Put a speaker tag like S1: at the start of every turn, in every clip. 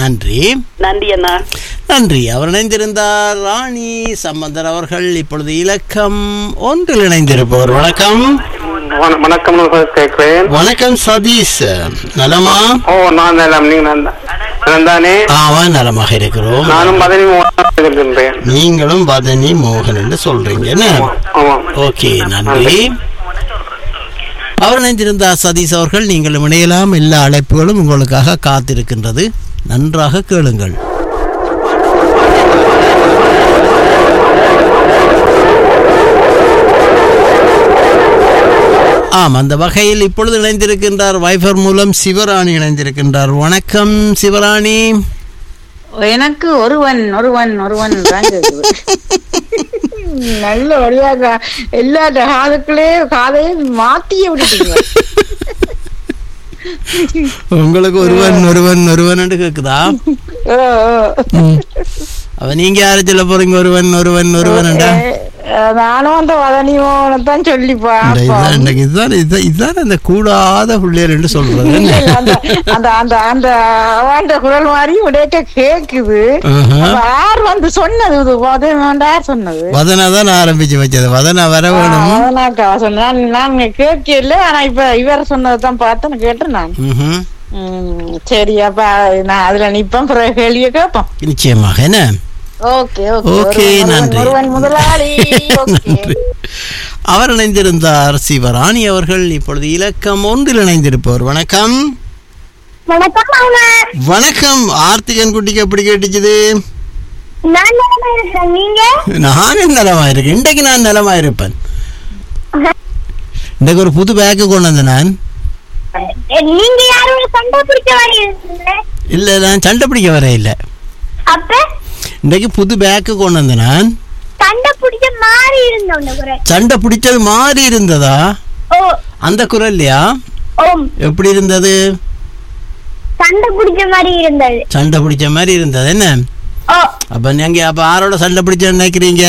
S1: நன்றி
S2: நன்றி அண்ணா
S1: நன்றி அவர் இணைந்திருந்தார் ராணி சம்பந்தர் அவர்கள் இப்பொழுது இலக்கம் ஒன்றில் இணைந்திருப்பவர் வணக்கம்
S3: வண- வணக்கம் கேட்கிறேன்
S1: வணக்கம் சதீஷ் நலமா
S3: ஓ நான் நலம் நீங்க நந்த- நந்தானே
S1: ஆமா நலமாக இருக்கிறோம்
S3: நானும் பதவி மூலம் இருக்கின்றேன்
S1: நீங்களும் பதனி மோகன் என்று சொல்றீங்க என்ன
S3: ஆமாம்
S1: ஓகே நன்றி அவர் இணைந்திருந்தார் சதீஷ் அவர்கள் நீங்கள் இணையலாம் எல்லா அழைப்புகளும் உங்களுக்காக காத்திருக்கின்றது நன்றாக கேளுங்கள் ஆம் அந்த வகையில் இப்பொழுது இணைந்திருக்கின்றார் வைஃபர் மூலம் சிவராணி இணைந்திருக்கின்றார் வணக்கம் சிவராணி
S4: எனக்கு ஒருவன் ஒருவன் ஒருவன் தான் கேக்குது. நல்ல வழியாக எல்லா காதுக்குள்ளே காதையும் மாத்தியே விட்டுட்டீங்க
S1: உங்களுக்கு ஒருவன் ஒருவன் ஒருவன் என்று கேக்குதா
S4: ஓ, ஓ.
S1: அவ நீங்க யாரு சொல்ல போறீங்க ஒருவன் ஒருவன் ஒருவன்
S4: அஹ் நானும் அந்த வதனியோட தான் சொல்லிப்பா
S1: இதுதான் இதுதான் இதுதான் அந்த கூடாத பிள்ளையர் என்று சொல்றது என்ன?
S4: அந்த அந்த அந்த அந்த அவன்ட குரல் மாதிரி உடையக்க கேக்குது
S1: ஆஹா.
S4: அப்ப யார் வந்து சொன்னது இது வதனி யார் சொன்னது
S1: வதனா தான் ஆரம்பிச்சு வச்சது வதனா வர வேணும்
S4: அதனாக்கா சொன்னேன் நான் கேட்கல ஆனா இப்ப இவர் சொன்னதுதான் பார்த்து நான் கேட்டேன் நான்
S1: ம்ஹும்.
S4: ம், சரி அப்ப நான் அதுல நிப்பேன் பிறகு கேள்விய கேட்போம்
S1: நிச்சயமாக என்ன
S4: ஓகே
S1: ஓகே, நன்றி.
S4: ஒருவன் முதலாளி ஓகே
S1: நன்றி. அவர் இணைந்திருந்தார் சிவராணி அவர்கள் இப்பொழுது இலக்கம் ஒன்றில் இணைந்திருப்பவர் வணக்கம்
S5: வணக்கம் அவங்க
S1: வணக்கம் ஆர்த்திகன் குட்டிக்கு எப்படி கேட்டுச்சுது
S5: நான் நலமா இருக்கிறேன் நீங்க
S1: நானும் நலமா இருக்கேன் இன்றைக்கு நான் நலமா இருப்பேன் இன்றைக்கு ஒரு புது பேக்கு கொண்டு வந்தேன் நான்
S5: நீங்க யாரும் சண்டை பிடிக்க வரீங்க
S1: இல்ல நான் சண்டை பிடிக்க வர இல்ல
S5: அப்ப
S1: இன்றைக்கு புது பேக்கு கொண்டு வந்தேன் நான்
S5: சண்டை பிடிச்ச மாறி இருந்தோம் குரல்
S1: சண்டை பிடிச்சது மாறி இருந்ததா
S5: ஓ
S1: அந்த குரல்லையா
S5: ஓம்
S1: எப்படி இருந்தது
S5: சண்டை பிடிச்ச மாதிரி இருந்தது
S1: சண்டை பிடிச்ச மாதிரி இருந்தது என்ன
S5: ஓ
S1: அப்ப நீங்க அப்ப யாரோட சண்டை பிடிச்ச நினைக்கிறீங்க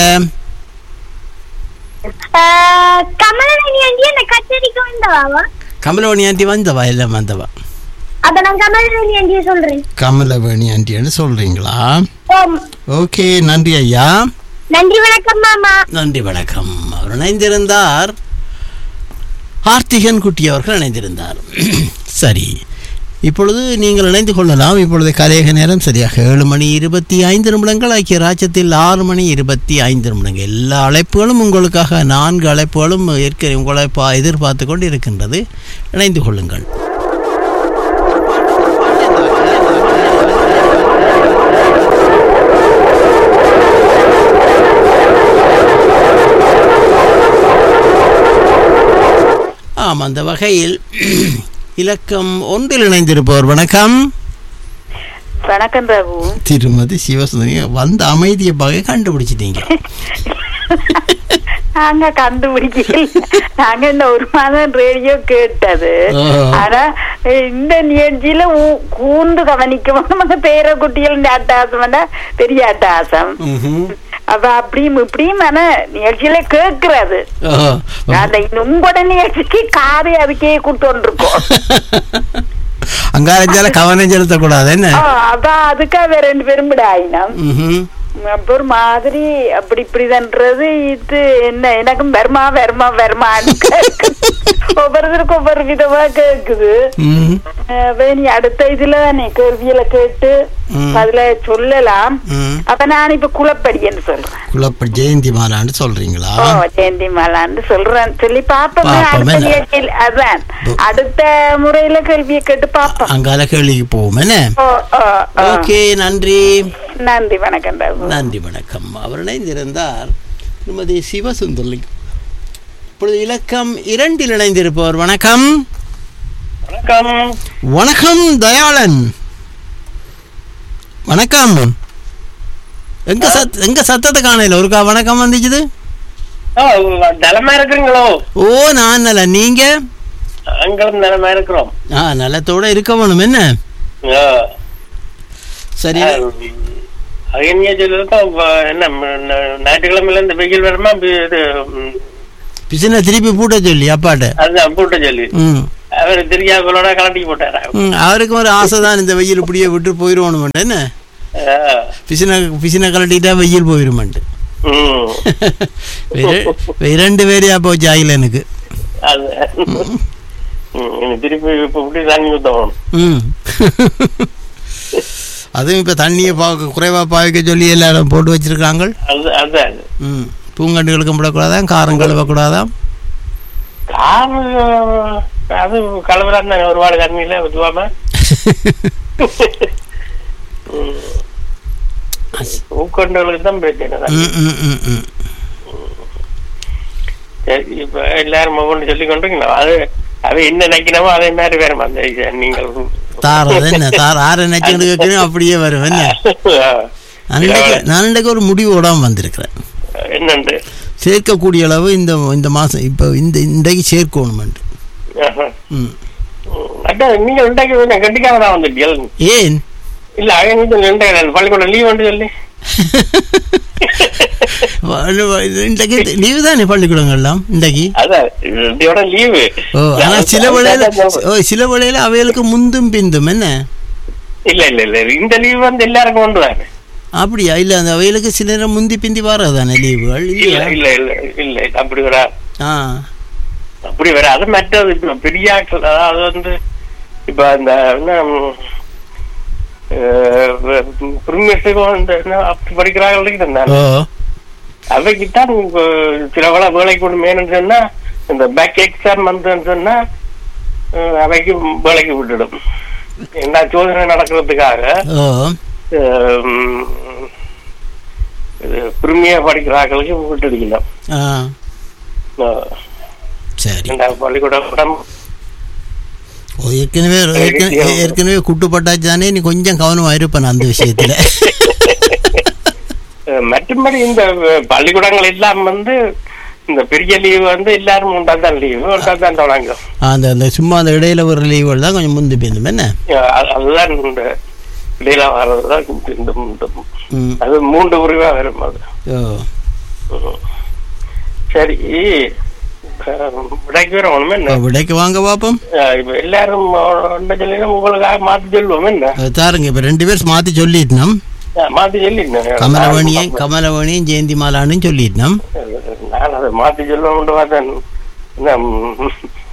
S5: ஆஹ், கமலவேணி ஆண்டி அந்த கச்சேரிக்கு வந்தவாவா
S1: கமலவணி ஆண்டி வந்தவா இல்ல வந்தவா
S5: அத நான் கமலவேணி ஆண்டிய சொல்றேன்
S1: கமலவேணி ஆண்டின்னு சொல்றீங்களா
S5: ஓம்
S1: ஓகே நன்றி ஐயா
S5: நன்றி வணக்கம் மாமா
S1: நன்றி வணக்கம் அவர் இணைந்திருந்தார் ஆர்த்திகன் குட்டி அவர்கள் இணைந்திருந்தார் சரி இப்பொழுது நீங்கள் இணைந்து கொள்ளலாம் இப்பொழுது கலையக நேரம் சரியாக ஏழு மணி இருபத்தி ஐந்து நிமிடங்கள் ஐக்கிய ராஜ்யத்தில் ஆறு மணி இருபத்தி ஐந்து நிமிடங்கள் எல்லா அழைப்புகளும் உங்களுக்காக நான்கு அழைப்புகளும் ஏற்க உங்களை பா எதிர்பார்த்து கொண்டு இருக்கின்றது இணைந்து கொள்ளுங்கள் ஆம் அந்த வகையில் இலக்கம் ஒன்றில் இணைந்திருப்பவர் வணக்கம்
S2: வணக்கம் பிரபு
S1: திருமதி சிவசுந்தரி வந்த அமைதியை பகை கண்டுபிடிச்சிட்டீங்க
S2: நாங்க கண்டுபிடிக்கல நாங்க இந்த ஒரு மாதம் ரேடியோ கேட்டது
S1: ஓ.
S2: ஆனா இந்த நிகழ்ச்சியில ஊ- கூர்ந்து கவனிக்கவும் நம்ம பேர குட்டிகள் அட்டாசம் பெரிய அட்டாசம்
S1: ம்ஹும்.
S2: அப்ப அப்படியும் இப்படியும் ஆனா நிகழ்ச்சியில கேக்குறது
S1: ஓஹோ.
S2: அந்த உங்களோட நிகழ்ச்சிக்கு காதை அதுக்கே கூட்டு இருக்கோம்
S1: அங்காரஞ்சால கவனம் செலுத்தக்கூடாது என்ன
S2: அப்ப அதுக்காக ரெண்டு பேரும் விட ஆயினம்
S1: ம்ஹும்.
S2: அப்ப ஒரு மாதிரி அப்படி இப்படிதான்றது இது என்ன எனக்கும் வருமா வருமா வருமான்னு கேக்குது. ஒவ்வொருத்தருக்கும் ஒவ்வொரு விதமா கேக்குது
S1: ம்.
S2: அப்ப நீ அடுத்த இதுல தானே கேள்வியில கேட்டு
S1: ம்.
S2: அதுல சொல்லலாம்
S1: ம்.
S2: அப்ப நான் இப்ப குலப்படின்னு சொல்றேன்
S1: குழப்ப ஜெயந்தி மாலான்னு சொல்றீங்களா
S2: ஓ ஜெயந்தி மாலான்னு சொல்றேன் சொல்லி பாப்போமே
S1: பாப்போமே.
S2: அடுத்த நிகழ்ச்சியில் அதான் அடுத்த முறையில கேள்வியை கேட்டு பாப்போம்
S1: அங்கால கேள்விக்கு போவோம் என்ன
S2: ஓ ஓ ஓ.
S1: ஓகே நன்றி
S2: நன்றி வணக்கம் பாபு
S1: நன்றி வணக்கம் அவர் இணைந்திருந்தார் திருமதி சிவசுந்தரி இப்பொழுது இலக்கம் இரண்டில் இணைந்திருப்பவர் வணக்கம்
S3: வணக்கம்
S1: வணக்கம் தயாளன் வணக்கம் எங்க சத் எங்க சத்தத்தை காணையில ஒருக்கா வணக்கம் வந்துச்சுது
S3: ஓ, நலமா இருக்கிறீங்களோ
S1: ஓ நான் நல்ல நீங்க
S3: நாங்களும் நலமா இருக்கிறோம்
S1: ஆ நலத்தோட இருக்க வேணும் என்ன
S3: ஆ.
S1: சரி
S3: அகன்யா சொல்லிருக்கோம் என்ன ம், ந- ஞாயிற்றுக்கிழமையில இந்த வெயில் வருமா பி- இது ம்,
S1: பிசின திருப்பி பூட்ட சொல்லி அப்பாட்ட
S3: அதுதான் பூட்ட சொல்லி
S1: ம்
S3: அவர் தெரியாதவங்களோட கலட்டி போட்டாரா
S1: ம், அவருக்கும் ஒரு ஆசை தான் இந்த வெயில் இப்படியே விட்டு போயிடுவோம் என்ன
S3: ஆஹ்.
S1: பிசினை பிசினை கலட்டிட்டா வெயில் போயிடுமான்ட்டு
S3: ம்.
S1: இரண்டு பேரையா போச்சு ஆகல எனக்கு
S3: அது ம், இனி திருப்பி இப்ப இப்படி தண்ணி ஊத்தணும்
S1: ம் அதுவும் இப்போ தண்ணியை பார்க்க குறைவாக பாய்க்க சொல்லி எல்லாரும் போட்டு வச்சிருக்காங்க
S3: அது அதான்
S1: ம் பூங்கண்டுகளுக்கும் விடக்கூடாதான் காரம் கழுவக்கூடாதாம்
S3: காரு அது கலவரம் தானே ஒரு வாடு தண்ணியில ஊத்துவாம பூக்கொண்டவர்களுக்கு தான் பிரச்சனை தான்
S1: ம் ம் ம் ம்
S3: சரி, இப்ப எல்லாரும் ஒவ்வொன்று சொல்லி கொண்டிருக்கீங்க அது அது என்ன நினைக்கணுமோ அதே மாதிரி வேறும் அந்த இது நீங்கள்
S1: தார் அது என்ன தார் ஆறு நச்சுக்கிட்டு கேட்கணும் அப்படியே வரும் என்ன நான் இன்றைக்கு நான் இன்றைக்கு ஒரு முடிவு விடாமல் வந்திருக்கிறேன்
S3: என்னண்டு
S1: சேர்க்கக்கூடிய அளவு இந்த இந்த மாதம் இப்போ இந்த இன்றைக்கு சேர்க்கணுமெண்டு
S3: ஆஹா.
S1: ம்
S3: அதான் நீங்க இன்றைக்கு கொஞ்சம் கண்டிக்காம தான் வந்துட்டீங்க
S1: ஏன்
S3: இல்ல அவன் இன்றைக்கு பள்ளிக்கூடம் லீவ் வந்து சொல்லி
S1: இன்றைக்கு லீவு தானே பள்ளிக்கூடங்கள்லாம் இன்றைக்கு
S3: அதான் இதோட லீவு
S1: ஓ ஆனால் சில வேளையில ஓ சில வேளையில அவைகளுக்கு முந்தும் பிந்தும் என்ன
S3: இல்ல இல்ல இல்ல இந்த லீவ் வந்து எல்லாருக்கும் கொண்டு வாங்க
S1: அப்படியா இல்லை அந்த அவைகளுக்கு சில நேரம் முந்தி பிந்தி வர்றதானே லீவுகள்
S3: இல்ல
S1: இல்லையா
S3: இல்ல இல்ல இல்ல அப்படி வரா
S1: ஆ
S3: அப்படி வர அது மற்றது இப்ப பெரிய ஆட்கள் அதாவது வந்து இப்ப அந்த என்ன பிரிமியர்ஸுக்கு வந்து என்ன அப்படி படிக்கிறாங்க இருந்தாங்க
S1: ஓ
S3: அவைக்குத்தான் இப்ப சில வேலை வேலைக்கு கொண்டு மேனு சொன்னா இந்த பேக் எக்ஸாம் வந்துன்னு சொன்னா அஹ், அவைக்கு வேலைக்கு விட்டுடும் என்ன சோதனை நடக்கிறதுக்காக
S1: ஓ
S3: பிரிமியா படிக்கிறார்களுக்கு விட்டுடிக்கலாம்
S1: ஆ சரி
S3: ரெண்டாவது பள்ளிக்கூடம் உடம்பு
S1: ஓ ஏற்கனவே ஏற்கனவே ஏற்கனவே குட்டுப்பட்டாச்சு தானே நீ கொஞ்சம் கவனமாக இருப்பேன் அந்த விஷயத்தில்
S3: அஹ், மற்றும்படி இந்த அஹ், பள்ளிக்கூடங்கள் எல்லாம் வந்து இந்த பெரிய லீவு வந்து எல்லாரும் உண்டா தான் லீவு உண்டா தான் தொடங்கும்
S1: அந்த அந்த சும்மா அந்த இடையில ஒரு லீவுகள் தான் கொஞ்சம் முந்தி பிந்தும் என்ன
S3: அஹ், அது- அதுதான் இந்த இடையில வர்றதுதான் இந்த இந்த-
S1: ம்
S3: அது மூன்று உரிவா வரும் அது
S1: ஓ
S3: ம். சரி அஹ், விடைக்கு வர ஒண்ணுமே என்ன
S1: இப்போ விடைக்கு வாங்க பார்ப்போம்
S3: அஹ், இப்ப எல்லாரும் ஒன்றை சொல்லி உங்களுக்காக மாத்தி சொல்லுவோம் என்ன
S1: அது தாருங்க இப்போ ரெண்டு பேர் மாற்றி சொல்லிட்டோம்
S3: அஹ், மாத்தி சொல்லி
S1: கமலவேணியும் கமலவேணியும் ஜெயந்தி மாலான்னு சொல்லிட்டோம்
S3: நான் அதை மாத்தி சொல்லுவோம் பார்த்தேன் என்ன, ம்,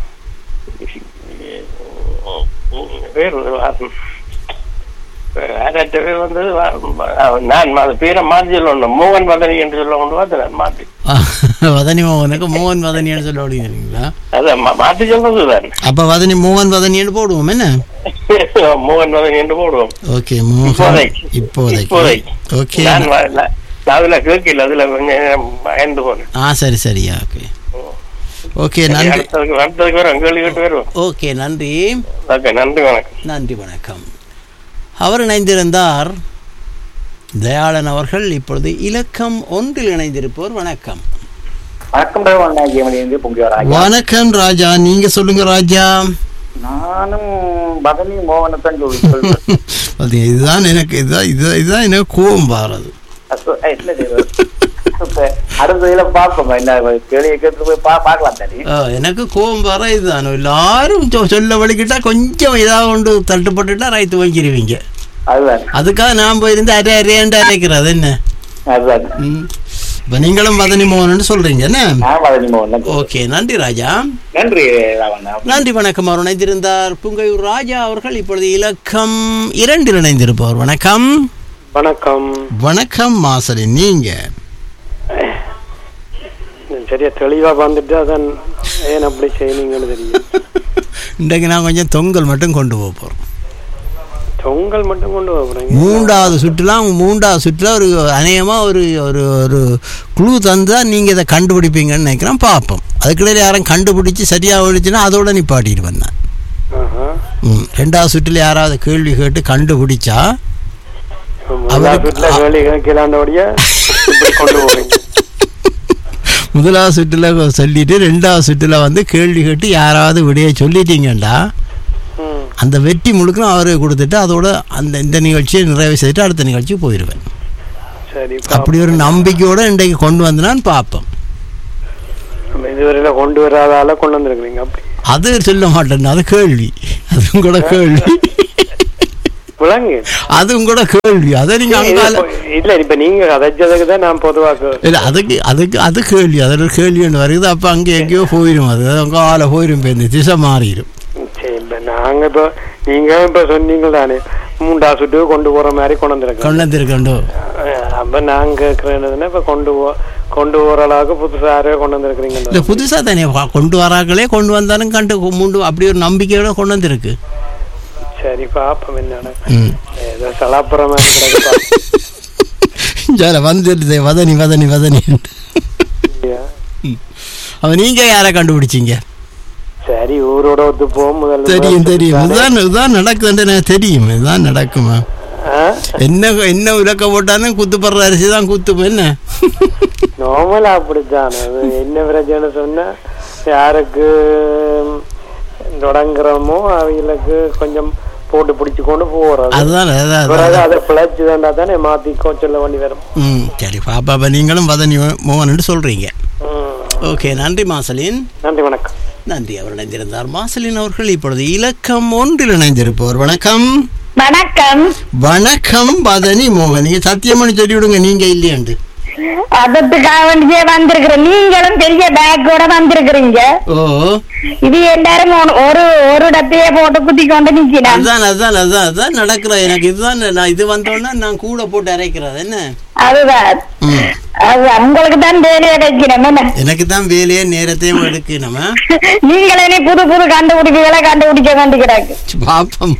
S3: பேர் வாரம். வேறற்ற பேர் வந்தது வா- நான் அது பேரை மாத்தி சொல்லணும் மோகன் வதனி என்று சொல்ல கொண்டு பார்த்தேன் நான் மாத்தி
S1: வதனி மோகனுக்கு மோகன் வதனின்னு சொல்ல அப்படிங்கிறீங்களா
S3: அதான் மா- மாத்தி சொல்றது தான்
S1: அப்போ வதனி மோகன் வதனின்னு போடுவோம் என்ன
S3: மோகன் வதனி என்று போடுவோம்
S1: ஓகே மோகன்
S3: இப்போதைக்கு.
S1: இப்போதைக்கு
S3: இப்போதைக்கு.
S1: ஓகே
S3: நான் வ- நான் நான் அதுல கேட்கல அதுல கொஞ்சம் பயந்து போனேன்
S1: ஆ சரி சரியா ஓகே ஓகே
S3: சரி,
S1: நன்றி
S3: அடுத்ததுக்கு அடுத்ததுக்கு வரும் கேள்வி கேட்டு வருவோம்
S1: ஓகே நன்றி
S3: ஓகே நன்றி வணக்கம்
S1: நன்றி வணக்கம் அவர் இணைந்திருந்தார் தயாளன் அவர்கள் இப்பொழுது இலக்கம் ஒன்றில் இணைந்திருப்போர் வணக்கம்
S6: வணக்கம் ஜெயமணியிலிருந்து பொங்கிவராஜா
S1: வணக்கம் ராஜா நீங்க சொல்லுங்க ராஜா
S6: நானும் பதனி மோகனத்தான் சொல்லி சொல்றேன்
S1: அது இதுதான் எனக்கு இதுதான் இதுதான் இதுதான் எனக்கு கோபம் பாரது
S6: அசு- ஏய், இல்ல தேவா. இப்ப அடுத்த இதுல பாப்போம் என்ன கேள்வியை கேட்டு போய் பா பாக்கலாம் தானே
S1: ஆ, எனக்கு கோபம் வர இதுதான் எல்லாரும் சொ- சொல்ல வலிக்கிட்டா கொஞ்சம் ஏதாவது ஒன்று தட்டுப்பட்டுட்டா ரைத்து வாங்கிடுவீங்க
S6: அதுதான்
S1: அதுக்காக நான் போயிருந்து அரை அரையாண்டு அரைக்கிறது என்ன
S6: அதுதான்
S1: ம். இப்ப நீங்களும் மதனி மோகன் சொல்றீங்க என்ன
S6: நான் பதனி மோகன்
S1: ஓகே நன்றி ராஜா
S6: நன்றி ராவண்ணா
S1: நன்றி வணக்கம் அவர் இணைந்திருந்தார் புங்கையூர் ராஜா அவர்கள் இப்பொழுது இலக்கம் இரண்டில் இணைந்திருப்பவர் வணக்கம்
S3: வணக்கம்
S1: வணக்கம் மாசரி நீங்க
S3: சரியா தெளிவா வந்துட்டு அதான் ஏன் அப்படி செய்யணுங்கன்னு தெரியும்
S1: இன்றைக்கு நான் கொஞ்சம் தொங்கல் மட்டும் கொண்டு போக போறோம்
S3: தொங்கல் மட்டும் கொண்டு போறீங்க
S1: மூன்றாவது சுற்றுலா மூன்றாவது சுற்றுலா ஒரு அநேகமாக ஒரு ஒரு ஒரு குழு தந்தா நீங்கள் இதை கண்டுபிடிப்பீங்கன்னு நினைக்கிறேன் பார்ப்போம் அதுக்கிடையில் யாரும் கண்டுபிடிச்சி சரியாக ஓடிச்சுன்னா அதோட நிப்பாட்டிடுவேன் நான் ம் ரெண்டாவது சுற்றில் யாராவது கேள்வி கேட்டு கண்டுபிடிச்சா அவருக்கு-
S3: வீட்டுல வேலை கேட்கலாண்டபடியா இப்படி கொண்டு போறீங்க
S1: முதலாவது சுற்றில் சொல்லிட்டு ரெண்டாவது சுற்றில் வந்து கேள்வி கேட்டு யாராவது விடையை சொல்லிட்டீங்கண்டா
S3: ம்.
S1: அந்த வெற்றி முழுக்கும் அவருக்கு கொடுத்துட்டு அதோட அந்த இந்த நிகழ்ச்சியை நிறைவு செய்துட்டு அடுத்த நிகழ்ச்சிக்கு போயிடுவேன்
S3: சரி
S1: அப்படி ஒரு நம்பிக்கையோட இன்றைக்கு கொண்டு வந்தனான்னு பார்ப்போம்
S3: நம்ம இதுவரையில கொண்டு வராதால கொண்டு வந்திருக்கிறீங்க அப்படி
S1: அது சொல்ல மாட்டேன் அது கேள்வி அதுவும் கூட கேள்வி
S7: விளங்கு
S1: அதுவும் கூட கேள்வி அதை நீங்க அங்கால
S7: இல்ல இப்ப நீங்க கதைச்சதுக்கு தான் நான் பொதுவாக
S1: இல்ல அதுக்கு அதுக்கு அது கேள்வி அதில் ஒரு கேள்வி ஒன்று வருது அப்போ அங்கே எங்கேயோ போயிடும் அது அங்கால போயிடும் இப்போ இந்த திசை மாறிடும்
S7: சரி இப்ப நாங்க இப்ப நீங்க இப்ப சொன்னீங்க தானே மூண்டா சுட்டு கொண்டு போற மாதிரி கொண்டு வந்திருக்கோம்
S1: கொண்டு வந்திருக்கண்டோ
S7: அப்ப நாங்க கேக்குறேன்னா இப்ப கொண்டு போ கொண்டு போற அளவுக்கு புதுசா யாரையோ கொண்டு
S1: இல்லை
S7: வந்திருக்கிறீங்க
S1: புதுசாக தானே வா- கொண்டு வராங்களே கொண்டு வந்தாலும் கண்டு மூண்டு அப்படி ஒரு நம்பிக்கையோட கொண்டு வந்திருக்கு
S7: சரி பாப்போம் என்னடா
S1: ம்
S7: ஏதோ சலாப்புற மாதிரி கிடக்குப்பா
S1: ஜால வந்துடுதே வதனி வதனி வதனி
S7: இல்லையா?
S1: அவன் நீங்க யாரை கண்டுபிடிச்சீங்க
S7: சரி ஊரோட ஒத்து போகும் முதல்ல
S1: தெரியும் தெரியும் இதுதான் இதுதான் நடக்குதுன்னு எனக்கு தெரியும் இதுதான் நடக்குமா
S7: ஆ?
S1: என்ன என்ன உலக்க போட்டாலும் குத்துப்படுற அரிசி தான் குத்தும் என்ன
S7: நார்மலா அப்படித்தான் அது என்ன பிரச்சனை சொன்னா யாருக்கு தொடங்குறோமோ அவங்களுக்கு கொஞ்சம் போட்டு பிடிச்சு கொண்டு போறது
S1: அதுதான் அதான்
S7: பிறகு
S1: அதான்.
S7: அதை பிழைச்சு வேண்டா தானே மாத்திக்கோ சொல்ல வேண்டி வரும்
S1: ம் சரி பாப்பா அப்ப நீங்களும் வதனி மோகன் சொல்றீங்க
S7: ம்.
S1: ஓகே நன்றி மாசலின்
S7: நன்றி வணக்கம்
S1: நன்றி அவர் இணைந்திருந்தார் மாசலின் அவர்கள் இப்பொழுது இலக்கம் ஒன்றில் இணைந்திருப்பவர் வணக்கம்
S5: வணக்கம்
S1: வணக்கம் பதனி மோகன் நீங்க சத்தியமணி சொல்லி விடுங்க நீங்க இல்லையாண்டு
S5: அதத்துக்காக வேண்டியே வந்திருக்கிறேன் நீங்களும் பெரிய பேக்கோட வந்திருக்கிறீங்க
S1: ஓ
S5: இது எல்லாரும் ஒரு- ஒரு ஒரு டப்பையே போட்டு குத்தி கொண்டு நிக்கிறேன்
S1: அதுதான் அதுதான் அதுதான் அதுதான் நடக்கிற எனக்கு இதுதான் நான் இது வந்தோன்னா நான் கூட போட்டு அரைக்கிறது என்ன
S5: அதுதான்
S1: ம்
S5: அது உங்களுக்கு தான் வேலையை வைக்கிறேன் என்ன
S1: எனக்கு தான் வேலையே நேரத்தையும் எடுக்கு நம்ம
S5: நீங்களே புது புது கண்டுபிடிப்புகளை கண்டுபிடிக்க வேண்டி கிடக்கு
S1: பாப்போம்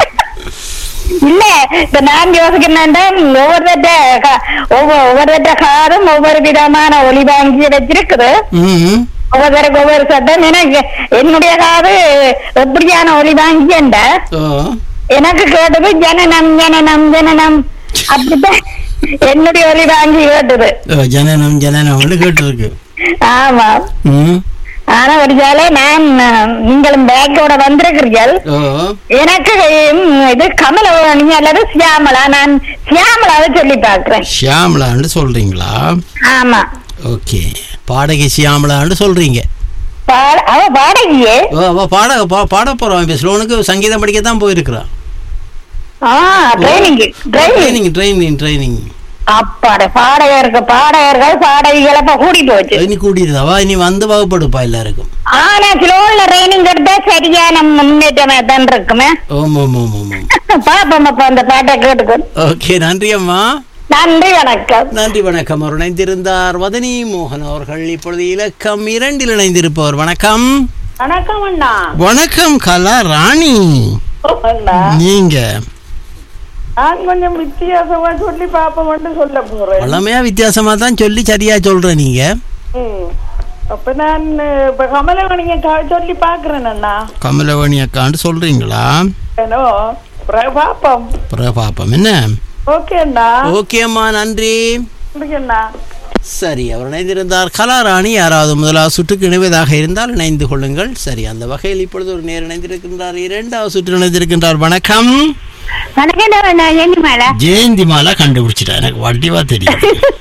S5: இல்ல இப்ப நான் யோசிக்கிறேன் ஒவ்வொருத்த ஒவ்வொரு ஒவ்வொருத்த காரும் ஒவ்வொரு விதமான ஒளி வாங்கி வச்சிருக்குது
S1: ம்
S5: ஒவ்வொருத்தருக்கு ஒவ்வொரு சட்டம் எனக்கு என்னுடைய காது எப்படியான ஒளி வாங்கியண்ட
S1: ஓ
S5: எனக்கு கேட்டது ஜனனம் ஜனனம் ஜனனம் அப்படித்தான் என்னுடைய ஒளி வாங்கி கேட்டது
S1: ஓ, ஜனனம் ஜனனம்னு கேட்டுருக்கு
S5: ஆமா
S1: ம்
S5: ஆனா ஒரு ஜாலே நான் அஹ், நீங்களும் பேக்கோட வந்திருக்கிறீர்கள்
S1: ஓ
S5: எனக்கு ம், இது கமலவாணி அல்லது சியாமலா நான் சியாமலாவை சொல்லி பாக்குறேன்
S1: ஷியாமலான்னு சொல்றீங்களா
S5: ஆமா
S1: ஓகே பாடகி ஷியாமலான்னு சொல்றீங்க
S5: பாட- அவ பாடகியே
S1: ஓ அவ பாட பா- பாட போறான் இப்போ ஸ்லோனுக்கு சங்கீதம் படிக்க தான் போயிருக்கிறான்
S5: ஆ training training
S1: training training training
S5: அப்பாட பாடகருக்கு பாடகர்கள் பாடகிகள் அப்ப கூடி போச்சு
S1: இனி கூட்டியிருந்தாவா இனி வந்து வகுப்படுப்பா எல்லாருக்கும்
S5: ஆனா ஸ்லோன்ல ட்ரைனிங் எடுத்தா சரியான முன்னேற்றமா தான் இருக்குமே
S1: ஓம் ஓம் ஓம் ஓம் ஓம்
S5: பாப்போம் அப்ப அந்த பாட்டை கேட்டுக்கோ
S1: ஓகே நன்றி அம்மா
S5: நன்றி வணக்கம்
S1: நன்றி வணக்கம் அவர் இணைந்திருந்தார் வதனி மோகன் அவர்கள் இப்பொழுது இலக்கம் இரண்டில் இணைந்திருப்பவர் வணக்கம்
S4: வணக்கம் அண்ணா
S1: வணக்கம் கலா ராணி
S4: அண்ணா
S1: நீங்க
S4: நான் கொஞ்சம் வித்தியாசமா சொல்லி பாப்போம்னு சொல்ல போறேன்
S1: வளமையா வித்தியாசமா தான் சொல்லி சரியா சொல்ற நீங்க
S4: ம். அப்ப நான் இப்ப கமலவணிய சொல்லி பாக்குறேன் அண்ணா
S1: கமலவணி அக்கான்னு சொல்றீங்களா
S4: ஏனோ பிறகு பாப்போம்
S1: பிறகு பாப்போம் என்ன
S4: ஓகே அண்ணா
S1: ஓகே அம்மா நன்றி
S4: நன்றி அண்ணா
S1: சரி அவர் இணைந்திருந்தார் கலாராணி யாராவது முதலாவது சுற்றுக்கு இணைவதாக இருந்தால் இணைந்து கொள்ளுங்கள் சரி அந்த வகையில் இப்பொழுது ஒரு நேர் இணைந்திருக்கின்றார் இரண்டாவது சுற்று இணைந்திருக்கின்றார் வணக்கம்
S5: வணக்கம் நான் ஏனி மேல
S1: ஜெயந்தி மாலா கண்டுபிடிச்சிட்டா எனக்கு வட்டிவா தெரியும்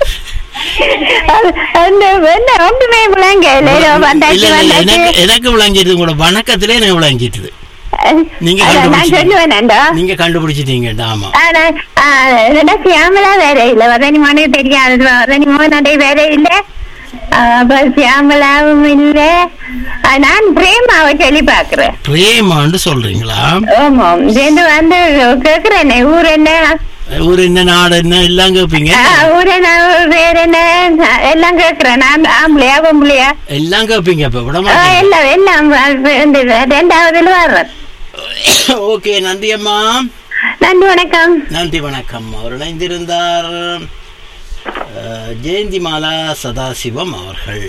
S5: அந்த என்ன ஒன்றுமே விளங்க
S1: இல்ல,
S5: வந்தாச்சு
S1: இல்ல, எனக்கு
S5: வந்தாச்சு
S1: எனக்கு விளங்கிட்டு உங்களோட வணக்கத்திலே எனக்கு விளங்கிட்டுது நீங்க
S5: அதான் நான்
S1: கண்டுபிடிச்சிட்டீங்க.
S5: சொல்லுவேன்டா
S1: நீங்க கண்டுபிடிச்சிட்டீங்க ஆமா
S5: சியாமலா வேற இல்ல வதனி மோனே தெரியாது வதனி மோனே வேற இல்ல அப்ப சியாமலாவும் இல்ல ஆ, நான் பிரேமாவை சொல்லி பாக்குறேன்
S1: பிரேமான்னு சொல்றீங்களா
S5: ஆமா இது வந்து கேக்குறேனே ஊர் என்ன
S1: ஊர் என்ன நாடு என்ன எல்லாம் கேட்பீங்க
S5: ஆ, ஊர் என்ன வேற என்ன எல்லாம் கேக்குறேன் நான் ஆம்பளையா பொம்பளையா
S1: எல்லாம் கேட்பீங்க இப்ப விட
S5: ஆ,
S1: மாட்டீங்க
S5: எல்லாம் எல்லாம் இந்த ரெண்டாவதுல வர்றேன்
S1: ஓகே நன்றி அம்மா
S5: நன்றி வணக்கம்
S1: நன்றி வணக்கம் அவர் இணைந்திருந்தார் அஹ், ஜெயந்தி மாலா சதாசிவம் அவர்கள்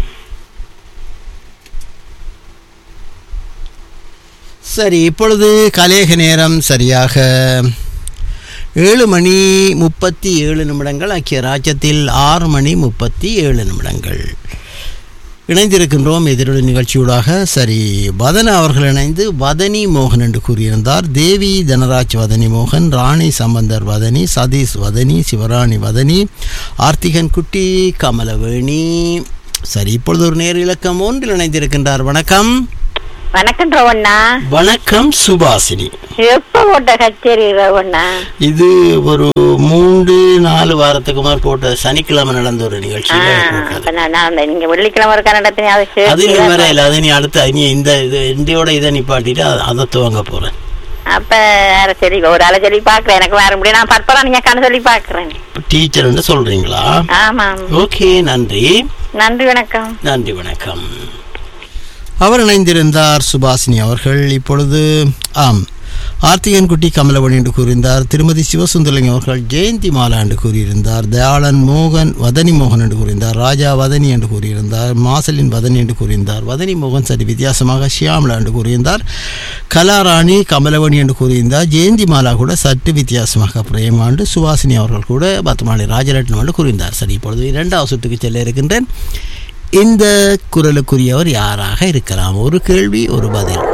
S1: சரி இப்பொழுது கலேக நேரம் சரியாக ஏழு மணி முப்பத்தி ஏழு நிமிடங்கள் ஆக்கிய ராஜ்யத்தில் ஆறு மணி முப்பத்தி ஏழு நிமிடங்கள் இணைந்திருக்கின்றோம் எதிரொலி நிகழ்ச்சியூடாக சரி வதன அவர்கள் இணைந்து வதனி மோகன் என்று கூறியிருந்தார் தேவி தனராஜ் வதனி மோகன் ராணி சம்பந்தர் வதனி சதீஷ் வதனி சிவராணி வதனி ஆர்த்திகன் குட்டி கமலவேணி சரி இப்பொழுது ஒரு நேர் இலக்கம் ஒன்றில் இணைந்திருக்கின்றார் வணக்கம்
S5: வணக்கம் ரவண்ணா
S1: வணக்கம் சுபாசினி
S5: எப்ப போட்ட கச்சேரி ரவண்ணா
S1: இது ஒரு மூன்று நாலு வாரத்துக்கு மேல் போட்ட சனிக்கிழமை நடந்த ஒரு நிகழ்ச்சி
S5: அப்ப நான் நான் அந்த நீங்க வெள்ளிக்கிழமை ஒரு கன்னடத்தினை அதை
S1: அது நீ
S5: சேர்த்து
S1: வர இல்ல அது நீ அடுத்த நீ இந்த இது இந்தியோட இதை நிப்பாட்டிட்டு அத- அதை துவங்க போறேன்
S5: அப்ப வேற சரி ஒரு ஆளை சொல்லி பாக்குறேன் எனக்கு வர முடியும் நான் பற்பரா நீங்க கண்ணு சொல்லி பாக்குறேன்
S1: டீச்சர்னு சொல்றீங்களா
S5: ஆமா
S1: ஓகே நன்றி
S5: நன்றி வணக்கம்
S1: நன்றி வணக்கம் அவர் இணைந்திருந்தார் சுபாசினி அவர்கள் இப்பொழுது ஆம் ஆர்த்திகன் குட்டி கமலவணி என்று கூறியிருந்தார் திருமதி சிவசுந்தரலிங்கம் அவர்கள் ஜெயந்தி மாலா என்று கூறியிருந்தார் தயாளன் மோகன் வதனி மோகன் என்று கூறியிருந்தார் ராஜா வதனி என்று கூறியிருந்தார் மாசலின் வதனி என்று கூறியிருந்தார் வதனி மோகன் சரி வித்தியாசமாக ஷியாமலா என்று கூறியிருந்தார் கலாராணி கமலவணி என்று கூறியிருந்தார் ஜெயந்தி மாலா கூட சற்று வித்தியாசமாக பிரேமாண்டு சுவாசினி அவர்கள் கூட பத்துமாளி ராஜரட்னம் என்று கூறியிருந்தார் சரி இப்பொழுது இரண்டாவது சுற்றுக்கு செல்ல இருக்கின்றேன் இந்த குரலுக்குரியவர் யாராக இருக்கலாம் ஒரு கேள்வி ஒரு பதில்